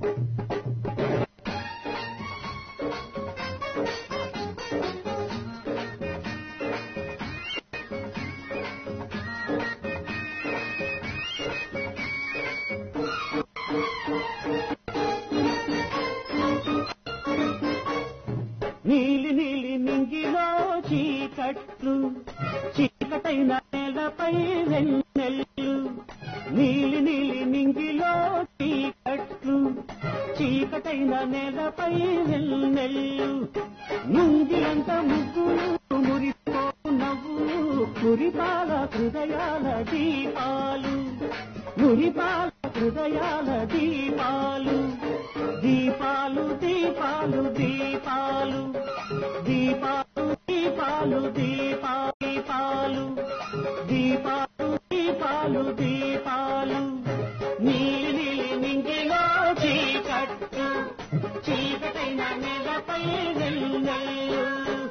నీలి నీలి మింగిలో చీకట్లు చీకటైన నేలపై వెన్నెల్లు నీలి నీలి మింగిలో చీకట్లు చీకటైన నేలపై వెన్నెల్లు ముంగిలంత ముగ్గులు మురిపో నవ్వులు మురిపాల హృదయాల దీపాలు మురిపాల హృదయాల దీపాలు దీపాలు దీపాలు దీపాలు దీపాలు దీపాలు దీపాలు దీపాలు దీపాలు దీపాలు నీలి నింగిలో చీకట్టు చీకటైన నెలపై వెన్నెల్లు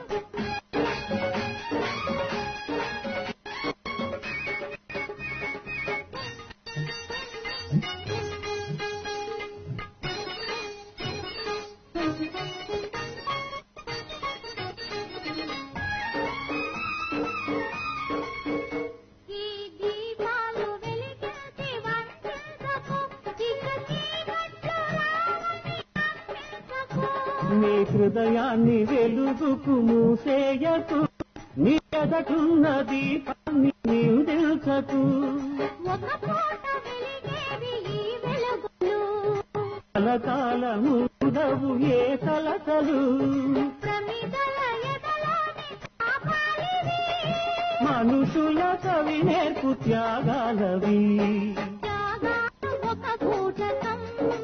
ఈ దీపాలు వెలిగించి వంటించకు ఇక చీకట్లు రావని అంటించకు నీ హృదయాన్ని వెలుగుకు మూసేయకు నీ ఎదటున్న దీపాన్ని నీవు తెలుసకు ఒక పూట వెలిగేవి ఈ వెలుగులు కలకాలము ఉదవు ఏ కలకలు ప్రమిదల ఎదలోని కాపాలివి మనుషుల కవి నేర్పు త్యాగాలవి త్యాగాలు ఒక కూటకం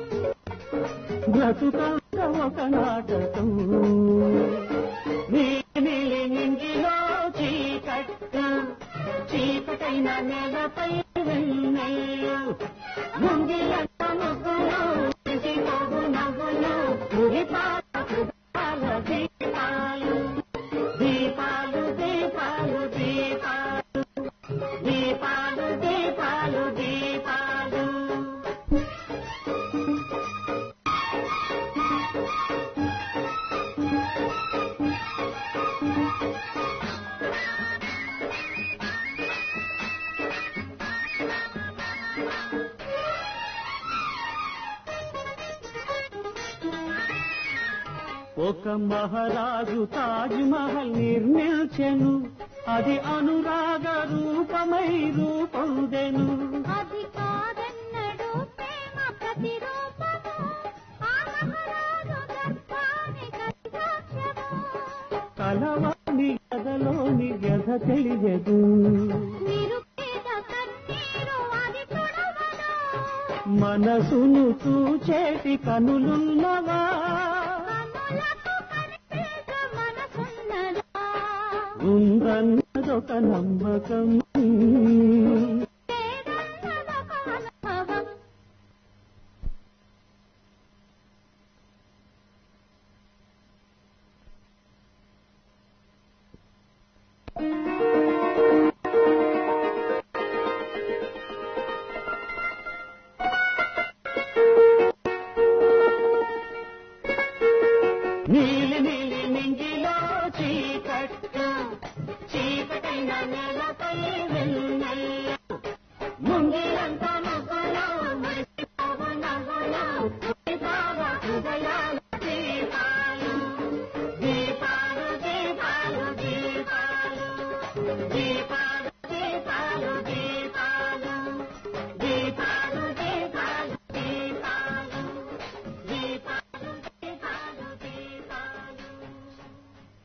బ్రతుకంత ఒక నాటకం నీ నీలి నింగిలో చీకట్టు చీకటైన నెలపై వెన్నెల్లు ముంగిలంత ముగ్గులు మురిసిపోగు నవ్వులు మురిపాల హృదయాల దీపాలు దీపాలు దీపాలు దీపాలు దీపాలు దీపాలు దీపాలు ఒక మహారాజు తాజ్ మహల్ నిర్మించెను అది అనురాగ రూపమై రూపొందెను అది కాదన్నడు ప్రేమ ప్రతిరూపము ఆ మహారాజు దర్పానికి సాక్ష్యము కలవాణి గదలోని వ్యధ తెలియదు నిరుపేద కన్నీరు అది తుడవదు మనసును చూచేటి కనులున్నవా కనులకు కనిపించ మనసున్నదా ఉందన్నదొక నమ్మకం లేదన్నదొక అనుభవం నీలి నీలి